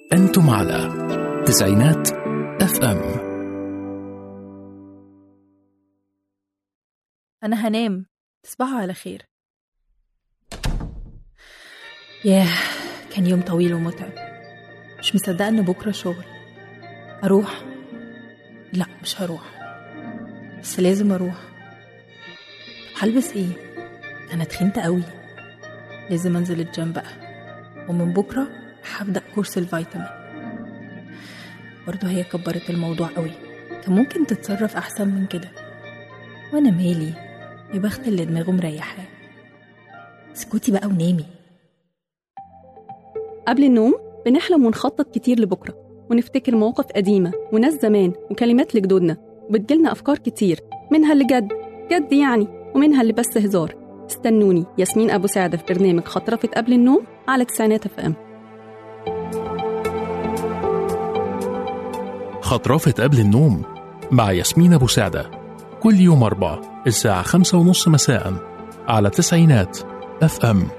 أنتم على تسعينات اف ام أنا هنام تصبحوا على خير ياه كان يوم طويل ومتعب مش مصدقة إن بكرة شغل أروح لا مش هروح بس لازم أروح طب هلبس إيه أنا تخنت قوي لازم أنزل الجيم بقى ومن بكرة هبدأ كورس الفيتامين برضه هي كبرت الموضوع قوي كان ممكن تتصرف أحسن من كده وأنا مالي يا بخت اللي دماغه مريحاه اسكتي بقى ونامي قبل النوم بنحلم ونخطط كتير لبكرة ونفتكر مواقف قديمة وناس زمان وكلمات لجدودنا وبتجيلنا أفكار كتير منها اللي جد جد يعني ومنها اللي بس هزار استنوني ياسمين أبو سعدة في برنامج خطرفة قبل النوم على تسعينات اف ام خطرافة قبل النوم مع ياسمين أبو سعدة كل يوم أربع الساعة خمسة ونص مساء على تسعينات اف ام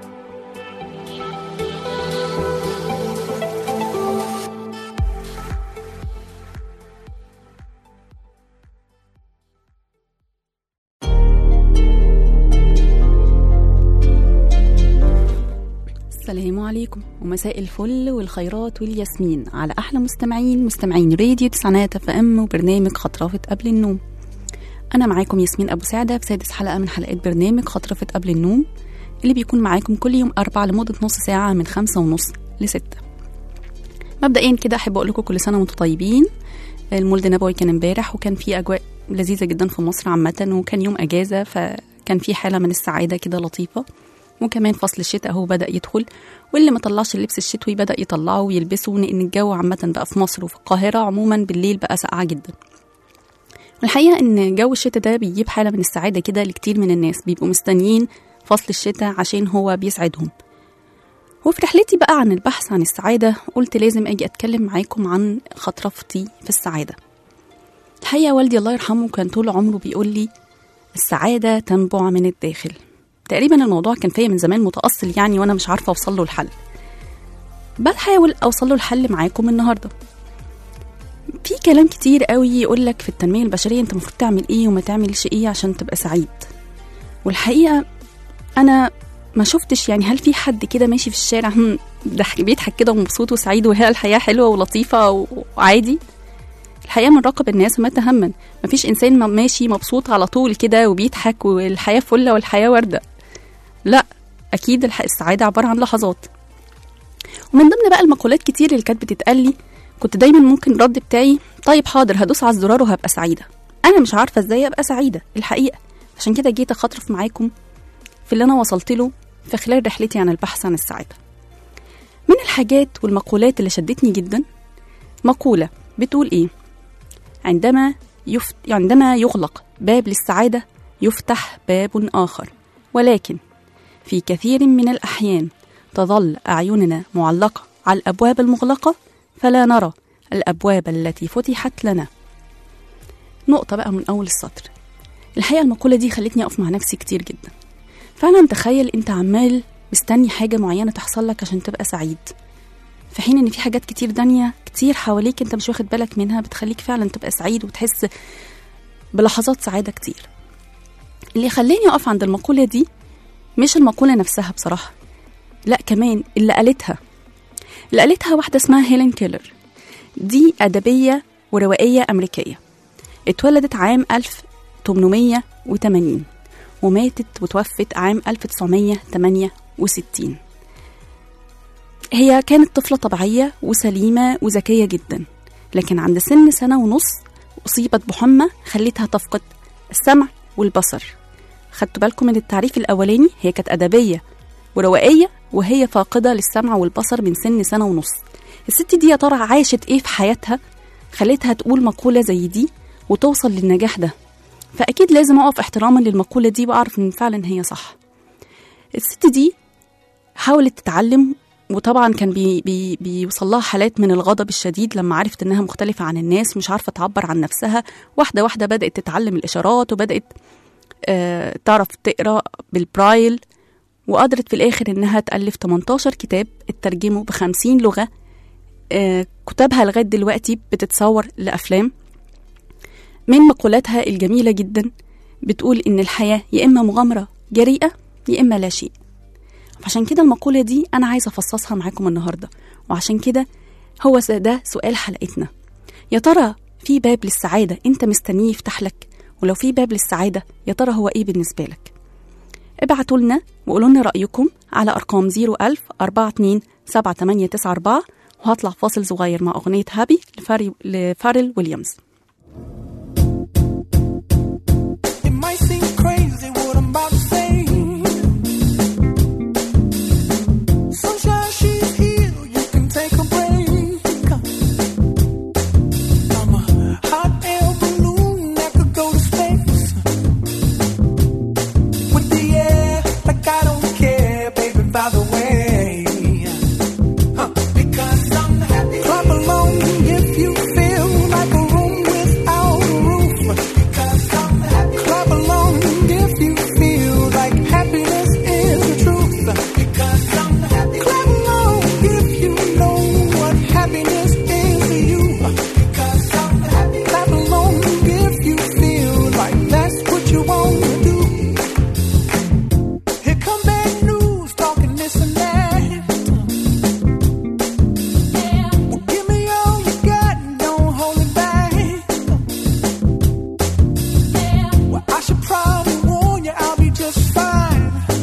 السلام عليكم ومساء الفل والخيرات والياسمين على أحلى مستمعين مستمعين راديو تسعينات اف ام وبرنامج خطرفة قبل النوم أنا معاكم ياسمين أبو سعدة في سادس حلقة من حلقات برنامج خطرفة قبل النوم اللي بيكون معاكم كل يوم أربع لمدة نص ساعة من خمسة ونص لستة مبدئيا كده أحب أقول لكم كل سنة وأنتم طيبين المولد النبوي كان امبارح وكان في أجواء لذيذة جدا في مصر عامة وكان يوم أجازة فكان في حالة من السعادة كده لطيفة وكمان فصل الشتاء اهو بدأ يدخل واللي ما طلعش اللبس الشتوي بدأ يطلعه ويلبسه لأن الجو عامة بقى في مصر وفي القاهرة عموما بالليل بقى ساقعة جدا والحقيقة إن جو الشتاء ده بيجيب حالة من السعادة كده لكتير من الناس بيبقوا مستنيين فصل الشتاء عشان هو بيسعدهم وفي رحلتي بقى عن البحث عن السعادة قلت لازم أجي أتكلم معاكم عن خطرفتي في السعادة الحقيقة والدي الله يرحمه كان طول عمره بيقول لي السعادة تنبع من الداخل تقريبا الموضوع كان فيا من زمان متأصل يعني وأنا مش عارفة أوصل له الحل بحاول أوصل له الحل معاكم النهاردة في كلام كتير قوي يقول لك في التنمية البشرية أنت المفروض تعمل إيه وما تعملش إيه عشان تبقى سعيد والحقيقة أنا ما شفتش يعني هل في حد كده ماشي في الشارع هم، ضحك بيضحك كده ومبسوط وسعيد وهي الحياة حلوة ولطيفة وعادي الحقيقة من راقب الناس وما تهمن مفيش إنسان م- ماشي مبسوط على طول كده وبيضحك والحياة فلة والحياة وردة لا أكيد الح- السعادة عبارة عن لحظات ومن ضمن بقى المقولات كتير اللي كانت بتتقال لي كنت دايما ممكن الرد بتاعي طيب حاضر هدوس على الزرار وهبقى سعيدة أنا مش عارفة إزاي أبقى سعيدة الحقيقة عشان كده جيت أخطرف معاكم في اللي أنا وصلت له في خلال رحلتي عن البحث عن السعادة من الحاجات والمقولات اللي شدتني جدا مقولة بتقول إيه عندما يفت... عندما يغلق باب للسعادة يفتح باب آخر ولكن في كثير من الأحيان تظل أعيننا معلقة على الأبواب المغلقة فلا نرى الأبواب التي فتحت لنا نقطة بقى من أول السطر الحقيقة المقولة دي خلتني أقف مع نفسي كتير جدا فأنا متخيل أنت عمال مستني حاجة معينة تحصل لك عشان تبقى سعيد في حين ان في حاجات كتير تانية كتير حواليك انت مش واخد بالك منها بتخليك فعلا تبقى سعيد وتحس بلحظات سعادة كتير اللي خلاني اقف عند المقولة دي مش المقولة نفسها بصراحة لا كمان اللي قالتها اللي قالتها واحدة اسمها هيلين كيلر دي أدبية وروائية أمريكية اتولدت عام 1880 وماتت وتوفت عام 1968 هي كانت طفلة طبيعية وسليمة وذكية جدا لكن عند سن سنة ونص أصيبت بحمى خلتها تفقد السمع والبصر خدتوا بالكم من التعريف الأولاني هي كانت أدبية وروائية وهي فاقدة للسمع والبصر من سن سنة ونص الست دي يا ترى عاشت إيه في حياتها خلتها تقول مقولة زي دي وتوصل للنجاح ده فأكيد لازم أقف احتراما للمقولة دي وأعرف إن فعلا هي صح الست دي حاولت تتعلم وطبعا كان بي بي بيوصل لها حالات من الغضب الشديد لما عرفت انها مختلفه عن الناس مش عارفه تعبر عن نفسها واحده واحده بدات تتعلم الاشارات وبدات آه تعرف تقرا بالبرايل وقدرت في الاخر انها تالف 18 كتاب اترجموا ب 50 لغه آه، كتابها لغاية دلوقتي بتتصور لأفلام من مقولاتها الجميلة جدا بتقول إن الحياة يا إما مغامرة جريئة يا إما لا شيء عشان كده المقولة دي أنا عايزة أفصصها معاكم النهاردة وعشان كده هو س- ده سؤال حلقتنا يا ترى في باب للسعادة أنت مستنيه يفتح لك ولو في باب للسعادة يا ترى هو إيه بالنسبة لك ابعتوا لنا وقولوا لنا رأيكم على أرقام 01000 42 7894 وهطلع فاصل صغير مع أغنية هابي لفاري لفارل ويليامز It might seem crazy what I'm about to say. Sunshine, she's here. You can take a break. I'm a hot air balloon that could go to space. With the air, like I don't care, baby. By the way, huh. because I'm happy. Clap along if you feel like a room without a roof. Because I'm happy. Clap along if you feel like happiness is the truth. Because I'm happy. Clap along if you know what happiness is to you. Because I'm happy. Clap along if you feel like that's what you want to do. Here come bad news, talking this and that. Well, give me all you got, don't hold it back. Well, I should probably warn you, I'll be just fine.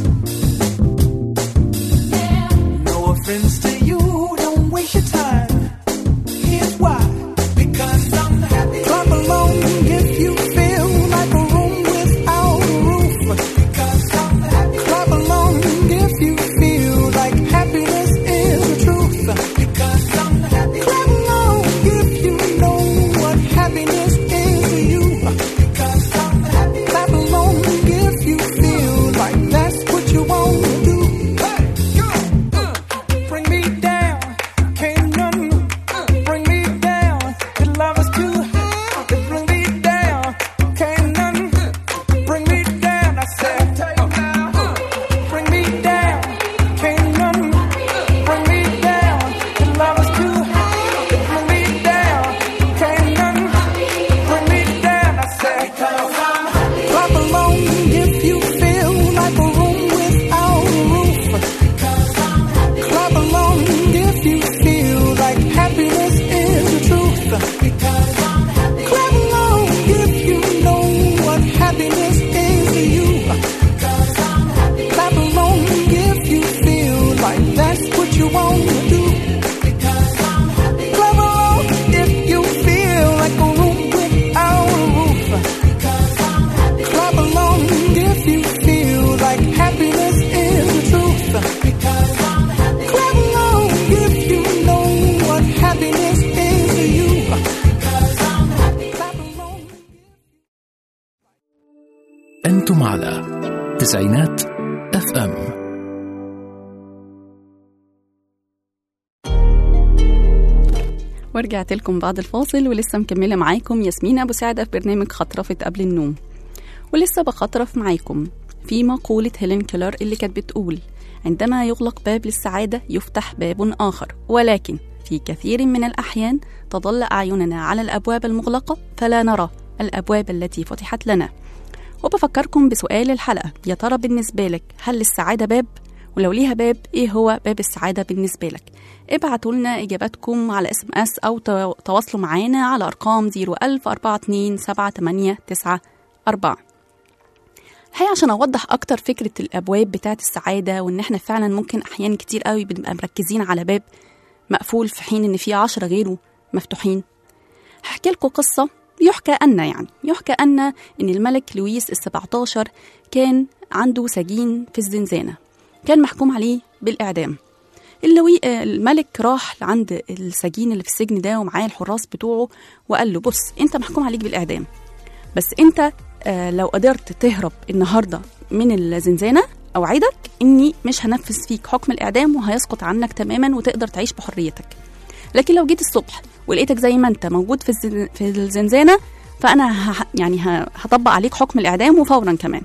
No offense to you, don't waste your time. Here's why. Because I'm happy. Clap along if you feel like a room without a roof. Because I'm happy. Clap along if you feel like happiness is the truth. Because I'm happy. Clap along if you know what happiness is to you. Because I'm happy. Clap along if you feel like that's what you want to do. Hey, go. Bring me down, can't none bring me down. Your love is too high to bring me down. Can't none bring me down. I said, bring me down, can't none bring me down. Your love is too high to bring me down. Can't none bring me down. I said, clap along if you feel like a room without a roof. Clap along if you feel like happiness is the truth. Clap along if you know what happiness is to you. Clap along if you feel like that's what you want to do. Clap along if you feel like a room without a roof. Clap along if you feel like happiness is the truth. Clap along if you know what happiness is to you. Clap along. أنتم على تسعينات اف ام ورجعت لكم بعد الفاصل ولسه مكملة معاكم ياسمين أبو سعدة في برنامج خطرفة قبل النوم ولسه بخطرف معاكم في مقولة هيلين كيلر اللي كانت بتقول عندما يغلق باب للسعادة يفتح باب آخر ولكن في كثير من الأحيان تظل أعيننا على الأبواب المغلقة فلا نرى الأبواب التي فتحت لنا وبفكركم بسؤال الحلقة يا ترى بالنسبة لك هل السعادة باب؟ ولو ليها باب ايه هو باب السعادة بالنسبة لك ابعتوا لنا اجاباتكم على اس ام اس او تو- تواصلوا معانا على ارقام 01000 42 78 94 هي عشان اوضح اكتر فكرة الابواب بتاعت السعادة وان احنا فعلا ممكن احيان كتير قوي بنبقى مركزين على باب مقفول في حين ان في عشرة غيره مفتوحين هحكي لكم قصة يحكى أن يعني يحكى أن إن الملك لويس السبعتاشر كان عنده سجين في الزنزانة كان محكوم عليه بالإعدام اللوي آه، الملك راح عند السجين اللي في السجن ده ومعاه الحراس بتوعه وقال له بص انت محكوم عليك بالإعدام بس انت آه، لو قدرت تهرب النهارده من الزنزانة أوعدك إني مش هنفذ فيك حكم الإعدام وهيسقط عنك تماما وتقدر تعيش بحريتك لكن لو جيت الصبح ولقيتك زي ما انت موجود في الزن... في الزنزانه فانا ه... يعني ه... هطبق عليك حكم الاعدام وفورا كمان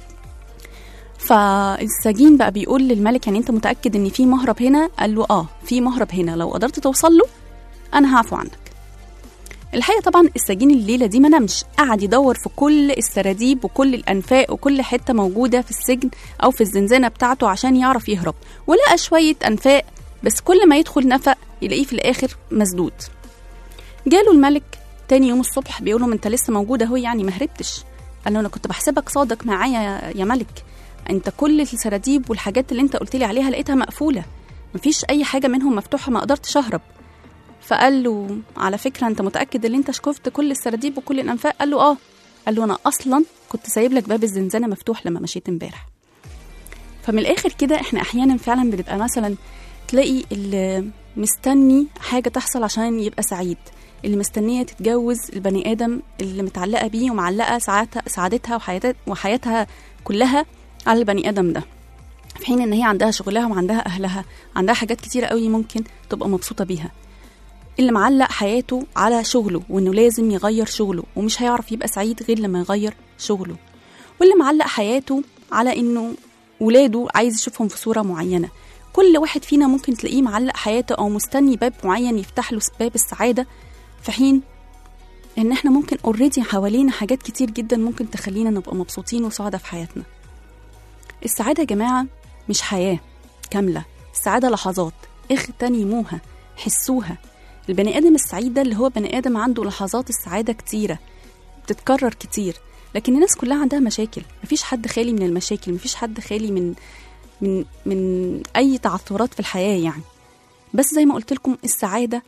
فالسجين بقى بيقول للملك يعني انت متاكد ان في مهرب هنا قال له اه في مهرب هنا لو قدرت توصل له انا هعفو عنك الحقيقه طبعا السجين الليله دي ما نامش قعد يدور في كل السراديب وكل الانفاق وكل حته موجوده في السجن او في الزنزانه بتاعته عشان يعرف يهرب ولقى شويه انفاق بس كل ما يدخل نفق يلاقيه في الاخر مسدود جاله الملك تاني يوم الصبح بيقول له انت لسه موجود اهو يعني ما هربتش قال له انا كنت بحسبك صادق معايا يا- يا ملك انت كل السراديب والحاجات اللي انت قلت لي عليها لقيتها مقفوله مفيش اي حاجه منهم مفتوحه ما قدرتش اهرب فقال له على فكره انت متاكد ان انت شكفت كل السراديب وكل الانفاق قال له اه قال له انا اصلا كنت سايب لك باب الزنزانه مفتوح لما مشيت امبارح فمن الاخر كده احنا احيانا فعلا بنبقى مثلا تلاقي اللي مستني حاجه تحصل عشان يبقى سعيد اللي مستنيه تتجوز البني ادم اللي متعلقه بيه ومعلقه سعادتها سعادتها وحياتها وحياتها كلها على البني ادم ده في حين ان هي عندها شغلها وعندها اهلها عندها حاجات كتيره قوي ممكن تبقى مبسوطه بيها اللي معلق حياته على شغله وانه لازم يغير شغله ومش هيعرف يبقى سعيد غير لما يغير شغله واللي معلق حياته على انه ولاده عايز يشوفهم في صوره معينه كل واحد فينا ممكن تلاقيه معلق حياته او مستني باب معين يفتح له باب السعاده في حين ان احنا ممكن اوريدي حوالينا حاجات كتير جدا ممكن تخلينا نبقى مبسوطين وسعداء في حياتنا السعاده يا جماعه مش حياه كامله السعاده لحظات اغتنموها حسوها البني ادم السعيد ده اللي هو بني ادم عنده لحظات السعاده كتيره بتتكرر كتير لكن الناس كلها عندها مشاكل مفيش حد خالي من المشاكل مفيش حد خالي من من من اي تعثرات في الحياه يعني بس زي ما قلت لكم السعاده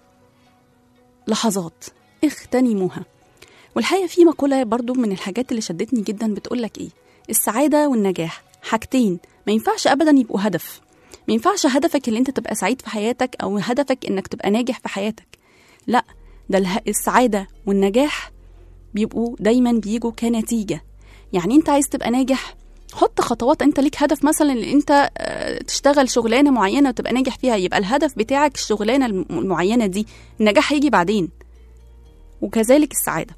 لحظات اغتنموها والحقيقه في مقوله برضو من الحاجات اللي شدتني جدا بتقول لك ايه السعاده والنجاح حاجتين ما ينفعش ابدا يبقوا هدف ما ينفعش هدفك اللي انت تبقى سعيد في حياتك او هدفك انك تبقى ناجح في حياتك لا ده اله- السعاده والنجاح بيبقوا دايما بيجوا كنتيجه يعني انت عايز تبقى ناجح حط خطوات انت ليك هدف مثلا ان انت آه، تشتغل شغلانه معينه وتبقى ناجح فيها يبقى الهدف بتاعك الشغلانه الم- المعينه دي النجاح هيجي بعدين وكذلك السعاده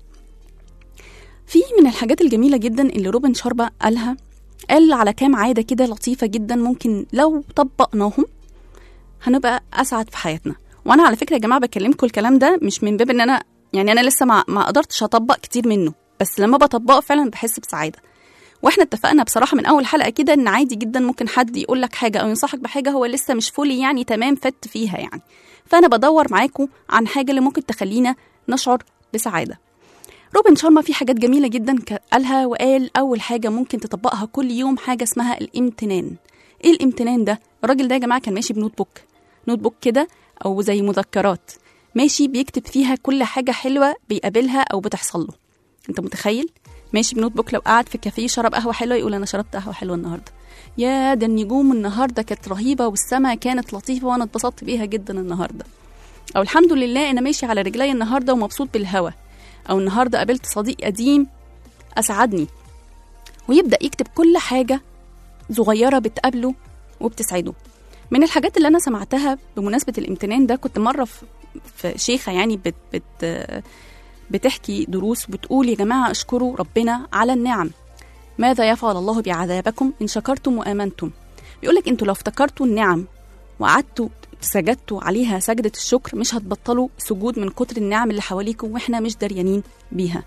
في من الحاجات الجميله جدا اللي روبن شاربا قالها قال على كام عاده كده لطيفه جدا ممكن لو طبقناهم هنبقى اسعد في حياتنا وانا على فكره يا جماعه بكلمكم الكلام ده مش من باب ان انا يعني انا لسه ما, ما قدرتش اطبق كتير منه بس لما بطبقه فعلا بحس بسعاده واحنا اتفقنا بصراحه من اول حلقه كده ان عادي جدا ممكن حد يقول لك حاجه او ينصحك بحاجه هو لسه مش فولي يعني تمام فت فيها يعني فانا بدور معاكم عن حاجه اللي ممكن تخلينا نشعر بسعاده روبن شارما في حاجات جميله جدا ك- قالها وقال اول حاجه ممكن تطبقها كل يوم حاجه اسمها الامتنان ايه الامتنان ده الراجل ده يا جماعه كان ماشي بنوت بوك نوت بوك كده او زي مذكرات ماشي بيكتب فيها كل حاجه حلوه بيقابلها او بتحصل له انت متخيل ماشي بنوت بوك لو قعد في كافيه شرب قهوه حلوه يقول انا شربت قهوه حلوه النهارده يا ده النجوم النهارده كانت رهيبه والسماء كانت لطيفه وانا اتبسطت بيها جدا النهارده او الحمد لله انا ماشي على رجلي النهارده ومبسوط بالهوا او النهارده قابلت صديق قديم اسعدني ويبدا يكتب كل حاجه صغيره بتقابله وبتسعده من الحاجات اللي انا سمعتها بمناسبه الامتنان ده كنت مره في, في شيخه يعني بت بت بتحكي دروس وبتقول يا جماعه اشكروا ربنا على النعم ماذا يفعل الله بعذابكم ان شكرتم وامنتم بيقولك انتوا لو افتكرتوا النعم وقعدتوا سجدتوا عليها سجدة الشكر مش هتبطلوا سجود من كتر النعم اللي حواليكم واحنا مش دريانين بيها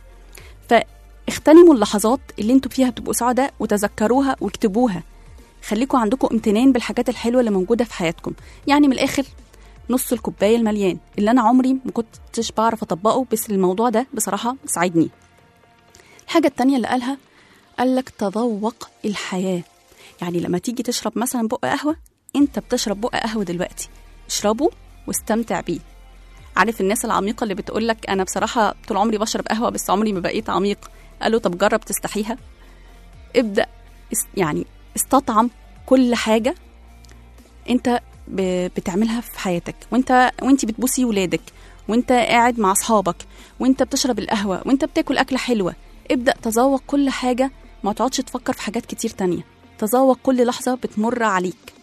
فاغتنموا اللحظات اللي انتوا فيها بتبقوا سعداء وتذكروها واكتبوها خليكم عندكم امتنان بالحاجات الحلوة اللي موجودة في حياتكم يعني من الآخر نص الكوباية المليان اللي أنا عمري ما كنتش بعرف أطبقه بس الموضوع ده بصراحة ساعدني الحاجة التانية اللي قالها قالك تذوق الحياة يعني لما تيجي تشرب مثلا بق قهوة انت بتشرب بق قهوة دلوقتي اشربه واستمتع بيه عارف الناس العميقة اللي بتقولك أنا بصراحة طول عمري بشرب قهوة بس عمري ما بقيت عميق قالوا طب جرب تستحيها ابدأ اس- يعني استطعم كل حاجة انت ب- بتعملها في حياتك وانت وانت بتبوسي ولادك وانت قاعد مع اصحابك وانت بتشرب القهوة وانت بتاكل أكلة حلوة ابدأ تذوق كل حاجة ما تقعدش تفكر في حاجات كتير تانية تذوق كل لحظة بتمر عليك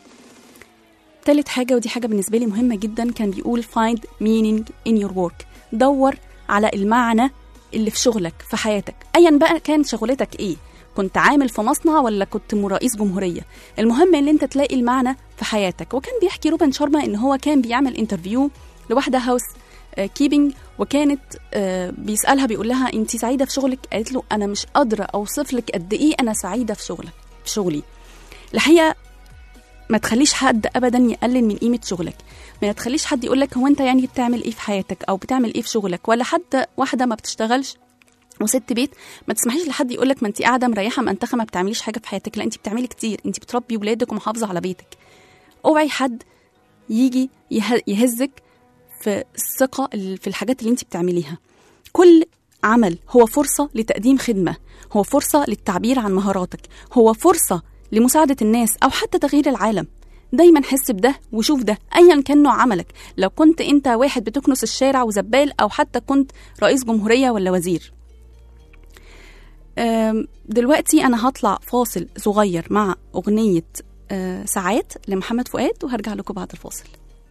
تالت حاجة ودي حاجة بالنسبة لي مهمة جدا كان بيقول find meaning in your work دور على المعنى اللي في شغلك في حياتك ايا بقى كان شغلتك ايه كنت عامل في مصنع ولا كنت م- رئيس جمهورية المهم ان انت تلاقي المعنى في حياتك وكان بيحكي روبن شارما ان هو كان بيعمل انترفيو لواحدة هاوس كيبنج وكانت آه، بيسالها بيقول لها انت سعيده في شغلك قالت له انا مش قادره اوصف لك قد ايه انا سعيده في شغلك في شغلي الحقيقه ما تخليش حد ابدا يقلل من قيمه شغلك ما تخليش حد يقول لك هو انت يعني بتعمل ايه في حياتك او بتعمل ايه في شغلك ولا حتى واحده ما بتشتغلش وست بيت ما تسمحيش لحد يقول لك ما انت قاعده مريحه منتخه ما بتعمليش حاجه في حياتك لا انت بتعملي كتير انت بتربي ولادك ومحافظه على بيتك اوعي حد يجي يه- يهزك في الثقه ال- في الحاجات اللي انت بتعمليها كل عمل هو فرصه لتقديم خدمه هو فرصه للتعبير عن مهاراتك هو فرصه لمساعده الناس او حتى تغيير العالم دايما حس بده وشوف ده ايا كان نوع عملك لو كنت انت واحد بتكنس الشارع وزبال او حتى كنت رئيس جمهوريه ولا وزير أم، دلوقتي انا هطلع فاصل صغير مع اغنيه أه، ساعات لمحمد فؤاد وهرجع لكم بعد الفاصل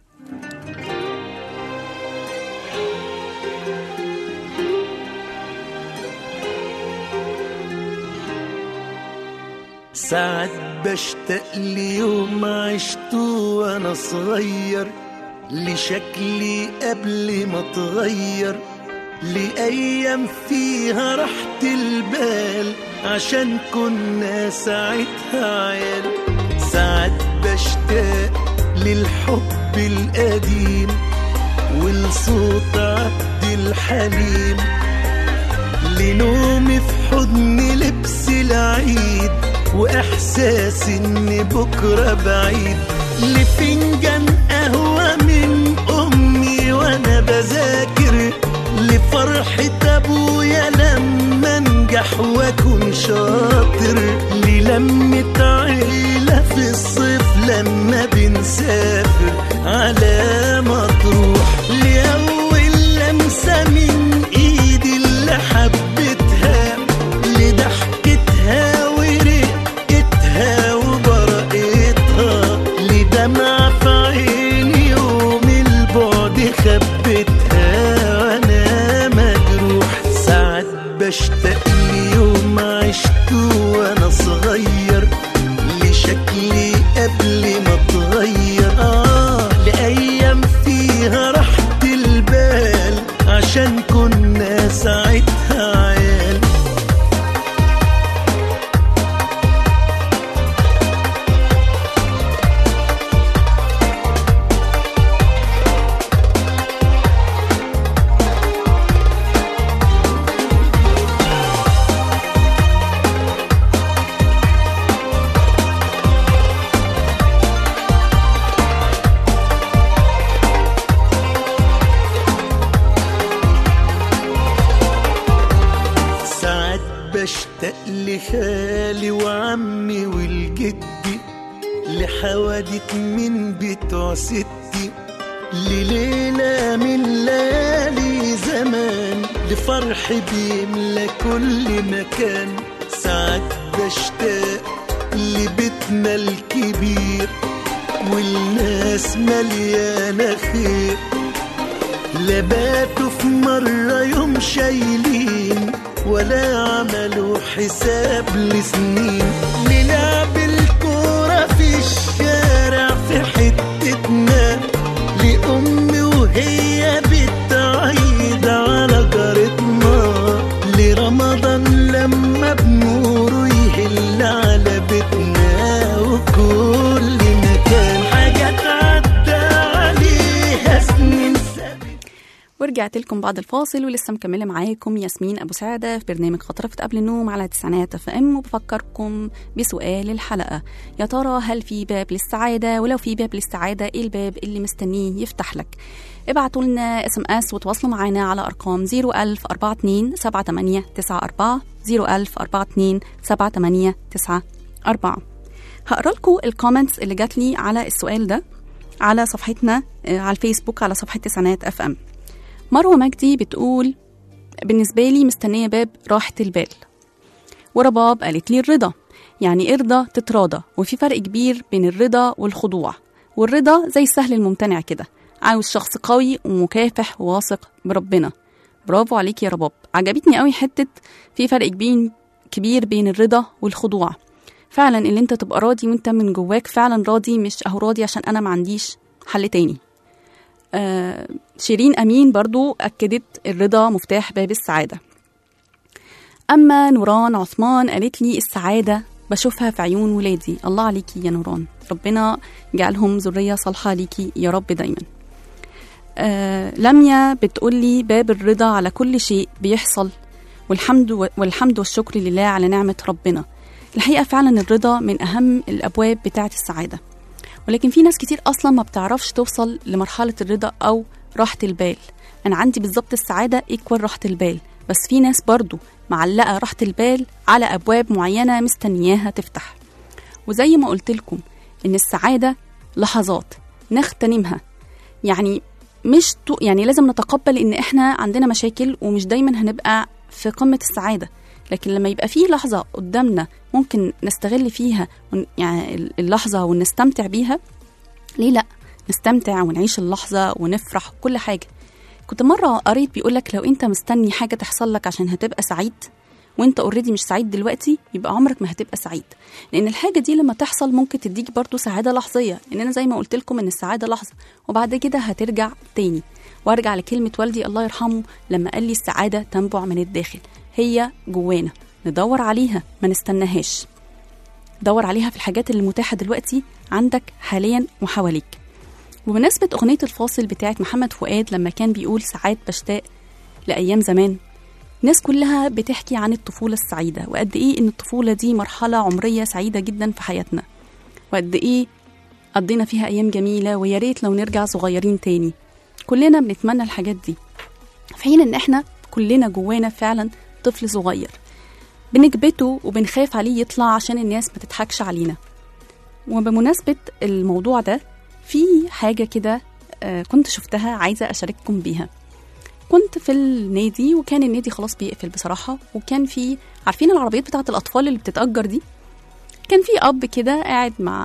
ساعات بشتاق ليوم عشته وانا صغير لشكلي قبل ما اتغير لأيام فيها راحة البال عشان كنا ساعتها عيال ساعات بشتاق للحب القديم ولصوت عبد الحليم لنومي في حضن لبس العيد واحساس ان بكره بعيد لفنجان قهوه من امي وانا بذاكر لفرحة ابويا لما انجح واكون شاطر للمة عيلة في الصيف لما بنسافر على مطروح لأول لمسة من ايدي اللي حبيتها لضحكتها ورقتها وبرقتها لدمع في عيني يوم البعد خبتها وانا مجروح ساعات بشتاق ليوم عشته وانا صغير لشكلي قبل ما اتغير اه لايام فيها راحة البال عشان كنا ساعتها عيال ساعات بشتاق لخالي وعمي والجدي لحوادث من بتوع ستي لليلة من ليالي زمان لفرح بيملى كل مكان ساعات بشتاق لبيتنا الكبير والناس مليانة خير لا باتوا في مرة يوم شايلين ولا عملوا حساب لسنين نلعب الكورة في الشارع في حتتنا لأمي وهي بتعيد على جارتنا لرمضان لما بنوره يهل على بيتنا وكل مكان حاجات عدى عليها سنين سابت ورجعت لكم بعد الفاصل ولسه مكمله معاكم ياسمين ابو سعده في برنامج خطرفة قبل النوم على تسعينات اف ام وبفكركم بسؤال الحلقه يا ترى هل في باب للسعاده ولو في باب للسعاده ايه الباب اللي مستنيه يفتح لك ابعتوا لنا اس ام اس وتواصلوا معنا على ارقام 01042 7894 01042 7894 هقرا لكم الكومنتس اللي جات لي على السؤال ده على صفحتنا آه، على الفيسبوك على صفحه تسعينات اف ام مروة مجدي بتقول بالنسبة لي مستنية باب راحة البال ورباب قالت لي الرضا يعني ارضى تتراضى وفي فرق كبير بين الرضا والخضوع والرضا زي السهل الممتنع كده عاوز شخص قوي ومكافح وواثق بربنا برافو عليك يا رباب عجبتني قوي حتة في فرق كبير كبير بين الرضا والخضوع فعلا اللي انت تبقى راضي وانت من جواك فعلا راضي مش اهو راضي عشان انا ما عنديش حل تاني آه شيرين أمين برضو أكدت الرضا مفتاح باب السعادة أما نوران عثمان قالت لي السعادة بشوفها في عيون ولادي الله عليكي يا نوران ربنا يجعلهم ذرية صالحة ليكي يا رب دايما آه لميا بتقول لي باب الرضا على كل شيء بيحصل والحمد والحمد والشكر لله على نعمة ربنا الحقيقة فعلا الرضا من أهم الأبواب بتاعة السعادة ولكن في ناس كتير أصلا ما بتعرفش توصل لمرحلة الرضا أو راحة البال أنا عندي بالظبط السعادة إيكوال راحة البال بس في ناس برضو معلقة راحة البال على أبواب معينة مستنياها تفتح وزي ما قلت لكم إن السعادة لحظات نغتنمها يعني مش تو يعني لازم نتقبل إن إحنا عندنا مشاكل ومش دايما هنبقى في قمة السعادة لكن لما يبقى في لحظة قدامنا ممكن نستغل فيها ون- يعني اللحظة ونستمتع بيها ليه لأ نستمتع ونعيش اللحظة ونفرح وكل حاجة كنت مرة قريت بيقولك لو انت مستني حاجة تحصل لك عشان هتبقى سعيد وانت اوريدي مش سعيد دلوقتي يبقى عمرك ما هتبقى سعيد لان الحاجة دي لما تحصل ممكن تديك برضو سعادة لحظية ان انا زي ما قلت لكم ان السعادة لحظة وبعد كده هترجع تاني وارجع لكلمة والدي الله يرحمه لما قال لي السعادة تنبع من الداخل هي جوانا ندور عليها ما نستناهاش دور عليها في الحاجات اللي متاحة دلوقتي عندك حاليا وحواليك وبمناسبة أغنية الفاصل بتاعت محمد فؤاد لما كان بيقول ساعات بشتاق لأيام زمان الناس كلها بتحكي عن الطفولة السعيدة وقد إيه إن الطفولة دي مرحلة عمرية سعيدة جدا في حياتنا وقد إيه قضينا فيها أيام جميلة ويا ريت لو نرجع صغيرين تاني كلنا بنتمنى الحاجات دي في حين إن إحنا كلنا جوانا فعلا طفل صغير بنكبته وبنخاف عليه يطلع عشان الناس ما تضحكش علينا وبمناسبة الموضوع ده في حاجة كده آه، كنت شفتها عايزة أشارككم بيها كنت في النادي وكان النادي خلاص بيقفل بصراحة وكان في عارفين العربيات بتاعة الأطفال اللي بتتأجر دي كان في أب كده قاعد مع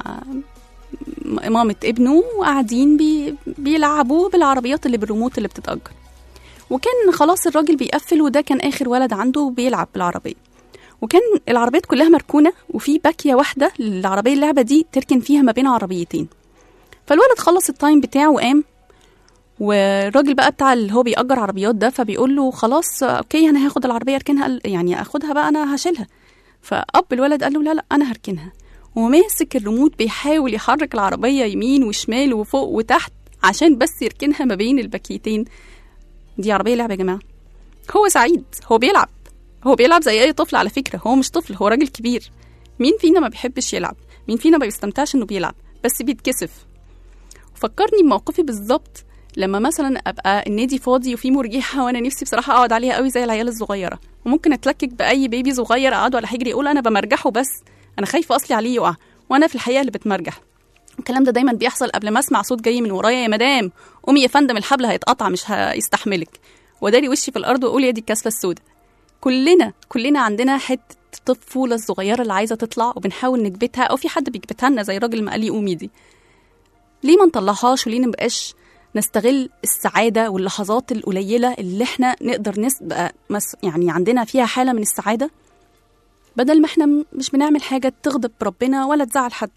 م- مامة ابنه وقاعدين بي بيلعبوا بالعربيات اللي بالريموت اللي بتتأجر وكان خلاص الراجل بيقفل وده كان آخر ولد عنده بيلعب بالعربية وكان العربيات كلها مركونة وفي باكية واحدة للعربية اللعبة دي تركن فيها ما بين عربيتين فالولد خلص التايم بتاعه وقام والراجل بقى بتاع اللي هو بيأجر عربيات ده فبيقول له خلاص اوكي انا هاخد العربيه اركنها يعني اخدها بقى انا هشيلها فاب الولد قال له لا لا انا هركنها وماسك الريموت بيحاول يحرك العربيه يمين وشمال وفوق وتحت عشان بس يركنها ما بين الباكيتين دي عربيه لعبه يا جماعه هو سعيد هو بيلعب هو بيلعب زي اي طفل على فكره هو مش طفل هو راجل كبير مين فينا ما بيحبش يلعب مين فينا ما بيستمتعش انه بيلعب بس بيتكسف فكرني بموقفي بالظبط لما مثلا ابقى النادي فاضي وفي مرجحه وانا نفسي بصراحه اقعد عليها قوي زي العيال الصغيره وممكن اتلكك باي بيبي صغير اقعد ولا حجري يقول انا بمرجحه بس انا خايفه اصلي عليه يقع وانا في الحقيقه اللي بتمرجح الكلام ده دايما بيحصل قبل ما اسمع صوت جاي من ورايا يا مدام قومي يا فندم الحبل هيتقطع مش هيستحملك وداري وشي في الارض واقول يا دي الكسله السوداء كلنا كلنا عندنا حته الطفوله الصغيره اللي عايزه تطلع وبنحاول نكبتها او في حد بيكبتها لنا زي الراجل ما قال لي قومي دي ليه ما نطلعهاش وليه نبقاش نستغل السعاده واللحظات القليله اللي احنا نقدر نبقى مس يعني عندنا فيها حاله من السعاده بدل ما احنا م- مش بنعمل حاجه تغضب ربنا ولا تزعل حد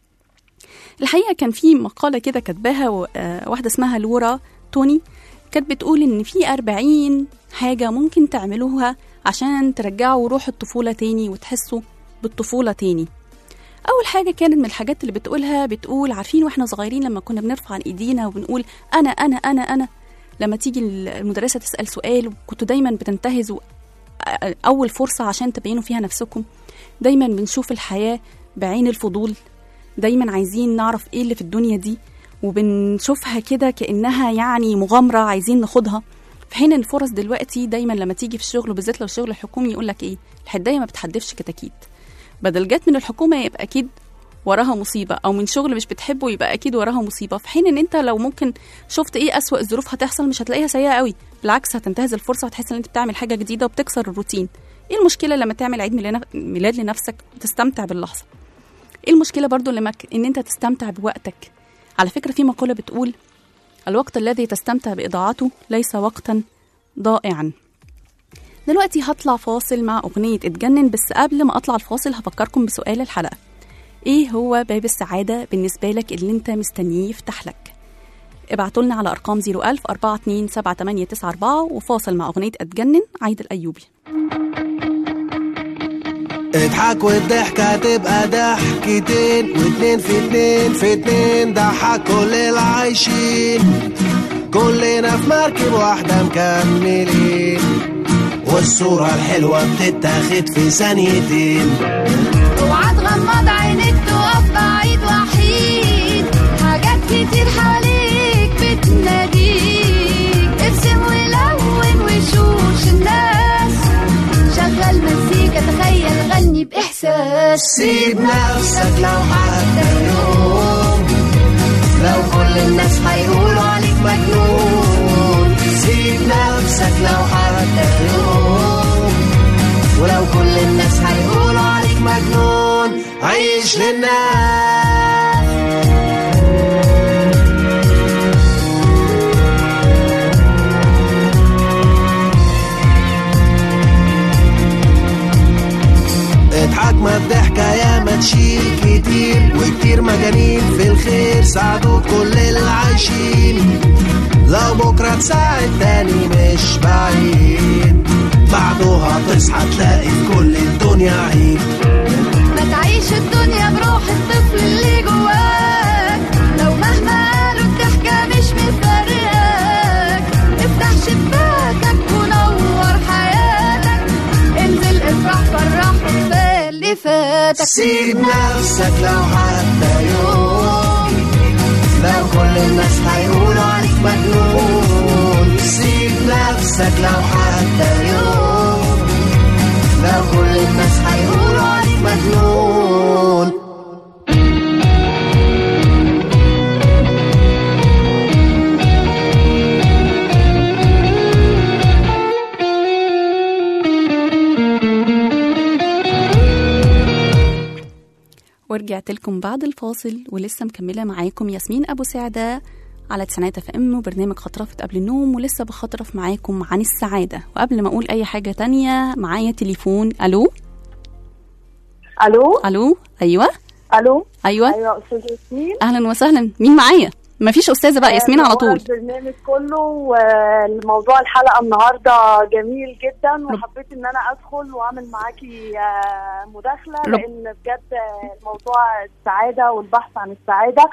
الحقيقه كان في مقاله كده كاتباها و- آه، واحده اسمها لورا توني كانت بتقول ان في 40 حاجه ممكن تعملوها عشان ترجعوا روح الطفوله تاني وتحسوا بالطفوله تاني اول حاجه كانت من الحاجات اللي بتقولها بتقول عارفين واحنا صغيرين لما كنا بنرفع ايدينا وبنقول انا انا انا انا لما تيجي المدرسه تسال سؤال وكنتوا دايما بتنتهزوا أ- اول فرصه عشان تبينوا فيها نفسكم دايما بنشوف الحياه بعين الفضول دايما عايزين نعرف ايه اللي في الدنيا دي وبنشوفها كده كانها يعني مغامره عايزين ناخدها في حين الفرص دلوقتي دايما لما تيجي في الشغل وبالذات لو الشغل الحكومي يقول لك ايه الحدايه ما بتحدفش كتاكيت بدل جت من الحكومه يبقى اكيد وراها مصيبه او من شغل مش بتحبه يبقى اكيد وراها مصيبه في حين ان انت لو ممكن شفت ايه اسوأ الظروف هتحصل مش هتلاقيها سيئه قوي بالعكس هتنتهز الفرصه وتحس ان انت بتعمل حاجه جديده وبتكسر الروتين ايه المشكله لما تعمل عيد ميلاد- ميلاد لنفسك وتستمتع باللحظه ايه المشكله برضو لما ك- ان انت تستمتع بوقتك على فكره في مقوله بتقول الوقت الذي تستمتع باضاعته ليس وقتا ضائعا دلوقتي هطلع فاصل مع أغنية اتجنن بس قبل ما أطلع الفاصل هفكركم بسؤال الحلقة إيه هو باب السعادة بالنسبة لك اللي أنت مستنيه يفتح لك ابعتوا لنا على ارقام 01000 427 وفاصل مع اغنيه اتجنن عايده الايوبي اضحك والضحكة تبقى ضحكتين واتنين في اتنين في اتنين ضحك كل العايشين كلنا في مركب واحدة مكملين والصورة الحلوة بتتاخد في ثانيتين اوعى تغمض عينيك تقف بعيد وحيد حاجات كتير حواليك بتناديك ارسم ولون وشوش الناس شغل مزيكا تخيل غني بإحساس سيب نفسك لو حتى يوم لو كل الناس هيقولوا عليك مجنون سيب نفسك لو حتى يوم ولو كل الناس هيقولوا عليك مجنون عيش للناس اضحك ما الضحكة يا ما تشيل كتير وكتير مجانين في الخير ساعدوا كل العايشين لو بكرة تساعد تاني مش بعيد بعده هتصحى تلاقي في كل الدنيا عيد ما تعيش الدنيا بروح الطفل اللي جواك لو مهما قالوا الضحكة مش مفرقاك افتح شباكك ونور حياتك انزل افرح فرح وكفاية اللي فاتك سيب نفسك لو حتى يوم لو كل الناس هيقولوا عليك مجنون سيب نفسك لو حتى يوم لو كل الناس هيقولوا عليك مجنون ورجعت لكم بعد الفاصل ولسه مكمله معاكم ياسمين ابو سعده على تسعينات اف ام وبرنامج خطرفة قبل النوم ولسه بخطرف معاكم عن السعاده وقبل ما اقول اي حاجه تانية معايا تليفون الو الو الو ايوه الو ايوه ايوه استاذ ياسمين اهلا وسهلا مين معايا مفيش استاذه بقى ياسمين على طول البرنامج كله والموضوع الحلقه النهارده جميل جدا وحبيت ان انا ادخل واعمل معاكي آه، مداخله رب- لان بجد آه، موضوع السعاده والبحث عن السعاده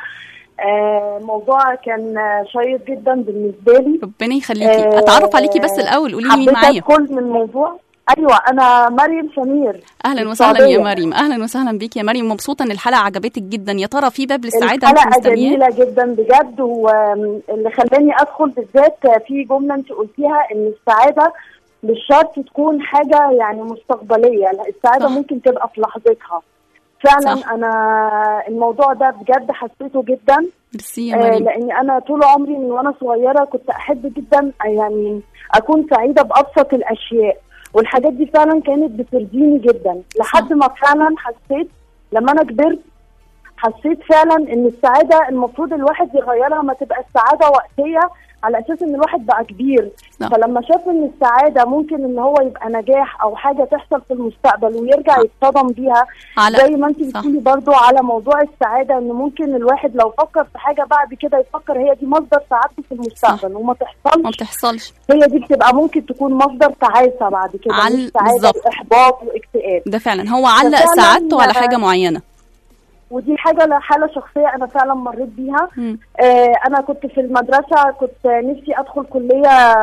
آه، موضوع كان آه، شيق جدا بالنسبه لي ربنا يخليكي اتعرف عليكي بس الاول قولي لي مين حبيت معايا ادخل من الموضوع ايوه انا مريم سمير اهلا وسهلا يا السعودية. مريم اهلا وسهلا بيكي يا مريم مبسوطه ان الحلقه عجبتك جدا يا ترى في باب للسعاده انت الحلقه مستنياه جميله جدا بجد واللي خلاني ادخل بالذات في جمله انت قلتيها ان السعاده مش شرط تكون حاجه يعني مستقبليه لا السعاده صح. ممكن تبقى في لحظتها فعلا صح. انا الموضوع ده بجد حسيته جدا ميرسي يا آه، مريم لاني انا طول عمري من وانا صغيره كنت احب جدا يعني اكون سعيده بابسط الاشياء والحاجات دي فعلا كانت بترضيني جدا لحد ما فعلا حسيت لما انا كبرت حسيت فعلا ان السعاده المفروض الواحد يغيرها ما تبقى السعاده وقتيه على اساس ان الواحد بقى كبير صح. فلما شاف ان السعاده ممكن ان هو يبقى نجاح او حاجه تحصل في المستقبل ويرجع صح. يتصدم بيها على زي ما انت صح. بتقولي برضو على موضوع السعاده ان ممكن الواحد لو فكر في حاجه بعد كده يفكر هي دي مصدر سعادته في المستقبل وما ما تحصلش بتحصلش هي دي بتبقى ممكن تكون مصدر تعاسه بعد كده عل- مش سعاده بالظبط. واحباط واكتئاب ده فعلا هو علق ففعلاً سعادته على آه، حاجه معينه ودي حاجه حاله شخصيه انا فعلا مريت بيها مم. آه انا كنت في المدرسه كنت نفسي ادخل كليه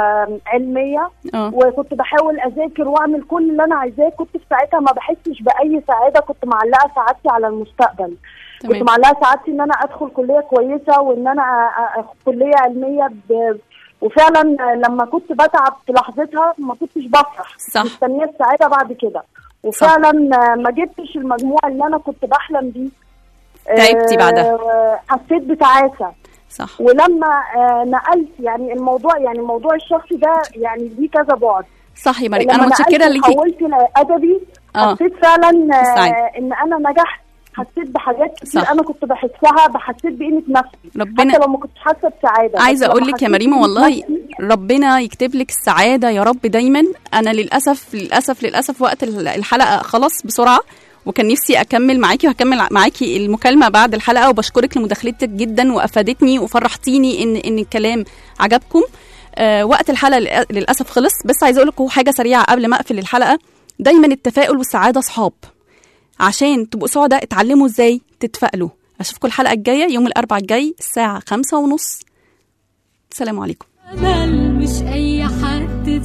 علميه اه وكنت بحاول اذاكر واعمل كل اللي انا عايزاه كنت في ساعتها ما بحسش باي سعاده كنت معلقه سعادتي على المستقبل كنت تمام معلقه سعادتي ان انا ادخل كليه كويسه وان انا أ- أ- كليه علميه ب... وفعلا لما كنت بتعب في لحظتها ما كنتش بفرح صح. مستنيه السعاده بعد كده وفعلا ما جبتش المجموع اللي انا كنت بحلم بيه تعبتي بعدها. آه، حسيت بتعاسه صح ولما آه، نقلت يعني الموضوع يعني الموضوع الشخصي ده يعني ليه كذا بعد صح يا مريم لما انا متشكره نقلت ليكي وحولت لادبي اه حسيت فعلا آه، بالسعادة. ان انا نجحت حسيت بحاجات كتير صح. انا كنت بحسها بحسيت بقيمه نفسي ربنا- حتى لو ما كنتش حاسه بسعاده عايزه بس اقول لما لك يا حسيت مريمه بقيمة والله نفسي، ربنا يكتب لك السعاده يا رب دايما انا للاسف للاسف للاسف وقت ال- الحلقه خلاص بسرعه وكان نفسي اكمل معاكي وهكمل معاكي المكالمه بعد الحلقه وبشكرك لمداخلتك جدا وافادتني وفرحتيني ان ان الكلام عجبكم آه وقت الحلقه للأ- للاسف خلص بس عايزه اقول لكم حاجه سريعه قبل ما اقفل الحلقه دايما التفاؤل والسعاده صحاب عشان تبقوا سعداء اتعلموا ازاي تتفائلوا اشوفكم الحلقه الجايه يوم الاربعاء الجاي الساعه خمسة ونص السلام عليكم أمل مش أي حد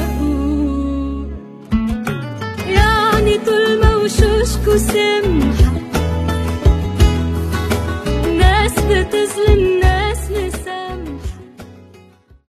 تصدقوا يعني طول ما وشوشكوا سمحة